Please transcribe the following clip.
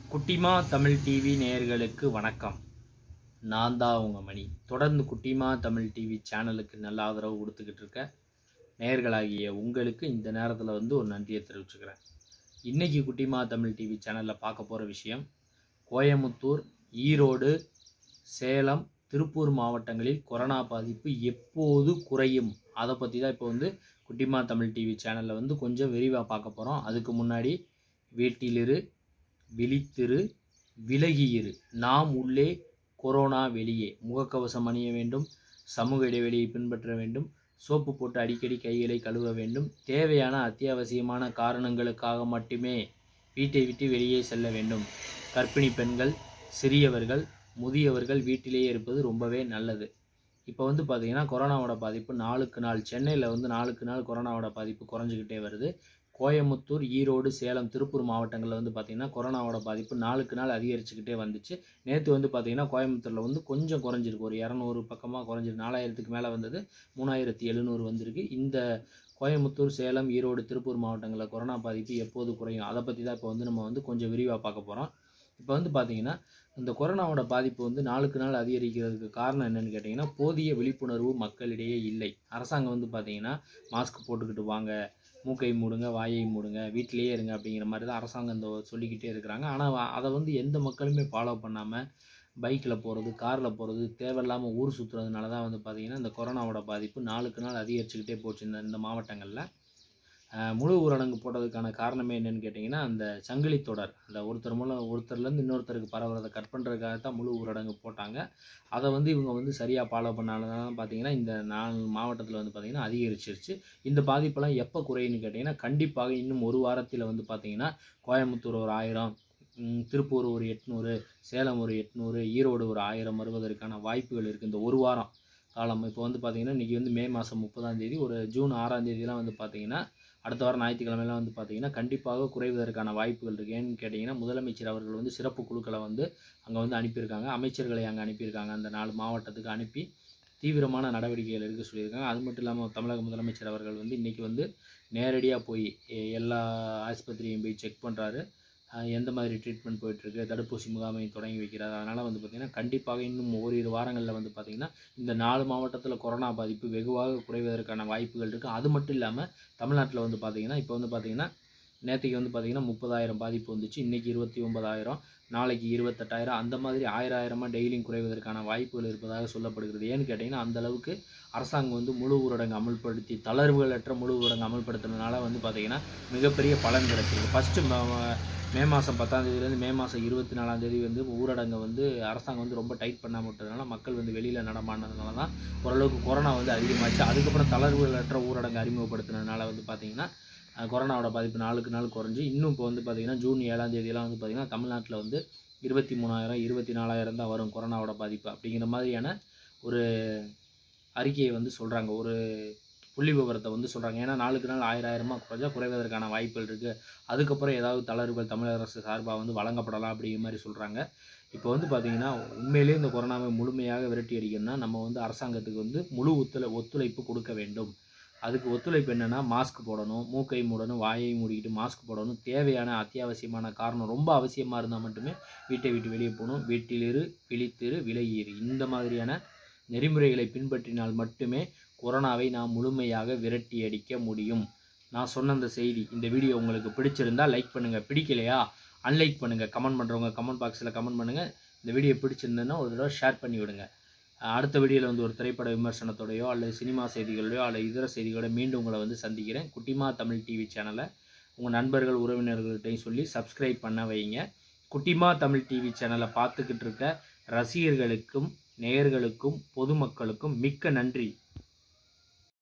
குட்டிமா தமிழ் டிவி நேயர்களுக்கு வணக்கம் நான் தான் உங்கள் மணி தொடர்ந்து குட்டிமா தமிழ் டிவி சேனலுக்கு நல்ல ஆதரவு கொடுத்துக்கிட்டு இருக்க நேயர்களாகிய உங்களுக்கு இந்த நேரத்தில் வந்து ஒரு நன்றியை தெரிவிச்சுக்கிறேன் இன்றைக்கி குட்டிமா தமிழ் டிவி சேனலில் பார்க்க போகிற விஷயம் கோயமுத்தூர் ஈரோடு சேலம் திருப்பூர் மாவட்டங்களில் கொரோனா பாதிப்பு எப்போது குறையும் அதை பற்றி தான் இப்போ வந்து குட்டிமா தமிழ் டிவி சேனலில் வந்து கொஞ்சம் விரிவாக பார்க்க போகிறோம் அதுக்கு முன்னாடி வீட்டிலிரு விழித்திரு விலகியிரு நாம் உள்ளே கொரோனா வெளியே முகக்கவசம் அணிய வேண்டும் சமூக இடைவெளியை பின்பற்ற வேண்டும் சோப்பு போட்டு அடிக்கடி கைகளை கழுவ வேண்டும் தேவையான அத்தியாவசியமான காரணங்களுக்காக மட்டுமே வீட்டை விட்டு வெளியே செல்ல வேண்டும் கர்ப்பிணி பெண்கள் சிறியவர்கள் முதியவர்கள் வீட்டிலேயே இருப்பது ரொம்பவே நல்லது இப்போ வந்து பார்த்தீங்கன்னா கொரோனாவோட பாதிப்பு நாளுக்கு நாள் சென்னையில் வந்து நாளுக்கு நாள் கொரோனாவோட பாதிப்பு குறைஞ்சிக்கிட்டே வருது கோயமுத்தூர் ஈரோடு சேலம் திருப்பூர் மாவட்டங்களில் வந்து பார்த்திங்கன்னா கொரோனாவோட பாதிப்பு நாளுக்கு நாள் அதிகரிச்சுக்கிட்டே வந்துச்சு நேற்று வந்து பார்த்திங்கன்னா கோயம்புத்தூரில் வந்து கொஞ்சம் குறைஞ்சிருக்கு ஒரு இரநூறு பக்கமாக குறைஞ்சிருக்கு நாலாயிரத்துக்கு மேலே வந்தது மூணாயிரத்தி எழுநூறு வந்திருக்கு இந்த கோயமுத்தூர் சேலம் ஈரோடு திருப்பூர் மாவட்டங்களில் கொரோனா பாதிப்பு எப்போது குறையும் அதை பற்றி தான் இப்போ வந்து நம்ம வந்து கொஞ்சம் விரிவாக பார்க்க போகிறோம் இப்போ வந்து பார்த்திங்கன்னா இந்த கொரோனாவோட பாதிப்பு வந்து நாளுக்கு நாள் அதிகரிக்கிறதுக்கு காரணம் என்னன்னு கேட்டிங்கன்னா போதிய விழிப்புணர்வு மக்களிடையே இல்லை அரசாங்கம் வந்து பார்த்திங்கன்னா மாஸ்க் போட்டுக்கிட்டு வாங்க மூக்கை மூடுங்க வாயை மூடுங்க வீட்டிலேயே இருங்க அப்படிங்கிற மாதிரி தான் அரசாங்கம் இந்த சொல்லிக்கிட்டே இருக்கிறாங்க ஆனால் அதை வந்து எந்த மக்களுமே ஃபாலோ பண்ணாமல் பைக்கில் போகிறது காரில் போகிறது தேவையில்லாமல் ஊர் சுற்றுறதுனால தான் வந்து பார்த்திங்கன்னா இந்த கொரோனாவோட பாதிப்பு நாளுக்கு நாள் அதிகரிச்சுக்கிட்டே போச்சு இந்த இந்த மாவட்டங்களில் அஹ், முழு ஊரடங்கு போட்டதுக்கான காரணமே என்னன்னு கேட்டிங்கன்னா அந்த சங்கிலி தொடர் அந்த ஒருத்தர் மூலம் ஒருத்தர்லேருந்து இன்னொருத்தருக்கு பரவுறதை கட் பண்ணுறதுக்காக தான் முழு ஊரடங்கு போட்டாங்க அதை வந்து இவங்க வந்து சரியாக ஃபாலோ பண்ணாலும் பார்த்தீங்கன்னா இந்த நாலு மாவட்டத்தில் வந்து பார்த்திங்கன்னா அதிகரிச்சிருச்சு இந்த பாதிப்பெல்லாம் எப்போ குறையுன்னு கேட்டிங்கன்னா கண்டிப்பாக இன்னும் ஒரு வாரத்தில் வந்து பார்த்திங்கன்னா கோயம்புத்தூர் ஒரு ஆயிரம் ம், திருப்பூர் ஒரு எட்நூறு சேலம் ஒரு எட்நூறு ஈரோடு ஒரு ஆயிரம் வருவதற்கான வாய்ப்புகள் இருக்குது இந்த ஒரு வாரம் காலம் இப்போ வந்து பார்த்திங்கன்னா இன்றைக்கி வந்து மே மாதம் முப்பதாம் தேதி ஒரு ஜூன் ஆறாம் தேதியெலாம் வந்து பார்த்திங்கன்னா அடுத்த வாரம் ஞாயிற்றுக்கிழமைலாம் வந்து பார்த்திங்கன்னா கண்டிப்பாக குறைவதற்கான வாய்ப்புகள் இருக்குது ஏன்னு கேட்டிங்கன்னா முதலமைச்சர் அவர்கள் வந்து சிறப்பு குழுக்களை வந்து அங்கே வந்து அனுப்பியிருக்காங்க அமைச்சர்களை அங்கே அனுப்பியிருக்காங்க அந்த நாலு மாவட்டத்துக்கு அனுப்பி தீவிரமான நடவடிக்கைகள் எடுக்க சொல்லியிருக்காங்க அது மட்டும் இல்லாமல் தமிழக முதலமைச்சர் அவர்கள் வந்து இன்றைக்கி வந்து நேரடியாக போய் எ- எல்லா ஆஸ்பத்திரியும் போய் செக் பண்ணுறாரு எந்த மாதிரி ட்ரீட்மெண்ட் போயிட்டுருக்கு தடுப்பூசி முகாமை தொடங்கி வைக்கிறார் அதனால் வந்து பார்த்திங்கன்னா கண்டிப்பாக இன்னும் ஓரிரு வாரங்களில் வந்து பார்த்திங்கன்னா இந்த நாலு மாவட்டத்தில் கொரோனா பாதிப்பு வெகுவாக குறைவதற்கான வாய்ப்புகள் இருக்குது அது மட்டும் இல்லாமல் தமிழ்நாட்டில் வந்து பார்த்திங்கன்னா இப்போ வந்து பார்த்திங்கன்னா நேற்றுக்கு வந்து பார்த்திங்கன்னா முப்பதாயிரம் பாதிப்பு வந்துச்சு இன்றைக்கி இருபத்தி ஒன்பதாயிரம் நாளைக்கு இருபத்தெட்டாயிரம் அந்த மாதிரி ஆயிரம் ஆயிரமாக டெய்லியும் குறைவதற்கான வாய்ப்புகள் இருப்பதாக சொல்லப்படுகிறது ஏன்னு கேட்டிங்கன்னா அந்த அளவுக்கு அரசாங்கம் வந்து முழு ஊரடங்கு அமல்படுத்தி தளர்வுகளற்ற முழு ஊரடங்கு அமல்படுத்தினதுனால வந்து பார்த்திங்கன்னா மிகப்பெரிய பலன் கிடைச்சிருக்கு ஃபஸ்ட்டு மே மாதம் பத்தாம் தேதியிலேருந்து மே மாதம் இருபத்தி நாலாம் தேதி வந்து ஊரடங்கை வந்து அரசாங்கம் வந்து ரொம்ப டைட் பண்ணாம விட்டதுனால மக்கள் வந்து வெளியில் நடமாடினதுனால தான் ஓரளவுக்கு கொரோனா வந்து அதிகமாச்சு அதுக்கப்புறம் தளர்வுகளற்ற ஊரடங்கு அறிமுகப்படுத்தினதுனால வந்து பார்த்திங்கன்னா அஹ், கொரோனாவோட பாதிப்பு நாளுக்கு நாள் குறைஞ்சி இன்னும் இப்போ வந்து பார்த்திங்கன்னா ஜூன் ஏழாம் தேதியெல்லாம் வந்து பார்த்திங்கன்னா தமிழ்நாட்டில் வந்து இருபத்தி மூணாயிரம் இருபத்தி நாலாயிரம் தான் வரும் கொரோனாவோட பாதிப்பு அப்படிங்கிற மாதிரியான ஒரு அறிக்கையை வந்து சொல்கிறாங்க ஒரு புள்ளி விவரத்தை வந்து சொல்கிறாங்க ஏன்னா நாளுக்கு நாள் ஆயிரம் ஆயிரமாக குறைஞ்சா குறைவதற்கான வாய்ப்புகள் இருக்குது அதுக்கப்புறம் ஏதாவது தளர்வுகள் தமிழக அரசு சார்பாக வந்து வழங்கப்படலாம் அப்படிங்கிற மாதிரி சொல்கிறாங்க இப்போ வந்து பார்த்திங்கன்னா உண்மையிலேயே இந்த கொரோனாவை முழுமையாக விரட்டி அடிக்கணும்னா நம்ம வந்து அரசாங்கத்துக்கு வந்து முழு ஒத்துழை ஒத்துழைப்பு கொடுக்க வேண்டும் அதுக்கு ஒத்துழைப்பு என்னென்னா மாஸ்க் போடணும் மூக்கை மூடணும் வாயை மூடிக்கிட்டு மாஸ்க் போடணும் தேவையான அத்தியாவசியமான காரணம் ரொம்ப அவசியமாக இருந்தால் மட்டுமே வீட்டை விட்டு வெளியே போகணும் வீட்டிலிரு விழித்திரு விலகியிரு இந்த மாதிரியான நெறிமுறைகளை பின்பற்றினால் மட்டுமே கொரோனாவை நாம் முழுமையாக விரட்டி அடிக்க முடியும் நான் சொன்ன அந்த செய்தி இந்த வீடியோ உங்களுக்கு பிடிச்சிருந்தா லைக் பண்ணுங்கள் பிடிக்கலையா அன்லைக் பண்ணுங்கள் கமெண்ட் பண்ணுறவங்க கமெண்ட் பாக்ஸில் கமெண்ட் பண்ணுங்கள் இந்த வீடியோ பிடிச்சிருந்ததுன்னா ஒரு தடவை ஷேர் பண்ணி விடுங்க அஹ் அடுத்த வீடியோவில் வந்து ஒரு திரைப்பட விமர்சனத்தோடையோ அல்லது சினிமா செய்திகளோடையோ அல்லது இதர செய்திகளோட மீண்டும் உங்களை வந்து சந்திக்கிறேன் குட்டிமா தமிழ் டிவி சேனலை உங்கள் நண்பர்கள் உறவினர்கள்ட்டையும் சொல்லி சப்ஸ்கிரைப் பண்ண வைங்க குட்டிமா தமிழ் டிவி சேனலை பார்த்துக்கிட்டு இருக்க ரசிகர்களுக்கும் நேயர்களுக்கும் பொதுமக்களுக்கும் மிக்க நன்றி